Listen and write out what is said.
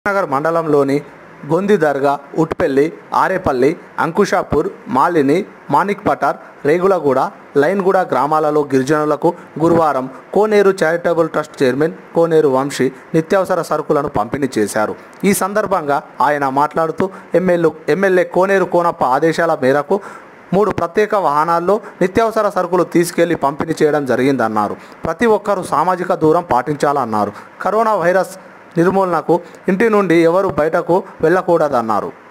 నగర్ మండలంలోని గొంది దర్గా ఉట్పెల్లి ఆరేపల్లి అంకుషాపూర్ మాలిని మాణిక్ పటార్ రేగులగూడ లైన్గూడ గ్రామాలలో గిరిజనులకు గురువారం Koneru charitable trust chairman Koneru Vamsi నిత్యావసర సరుకులను పంపిణీ చేశారు ఈ సందర్భంగా ఆయన మాట్లాడుతూ ఎమ్మెల్యే ఎమ్మెల్యే కోనేరు కోనప్ప ఆదేశాల మేరకు మూడు ప్రత్యేక వాహనాల్లో నిత్యావసర సరుకులు తీసుకెళ్లి పంపిణీ చేయడం జరిగిందన్నారు ప్రతి ఒక్కరూ సామాజిక దూరం పాటించాలన్నారు కరోనా వైరస్ నిర్మూలనకు ఇంటి నుండి ఎవరు బయటకు వెళ్ళకూడదన్నారు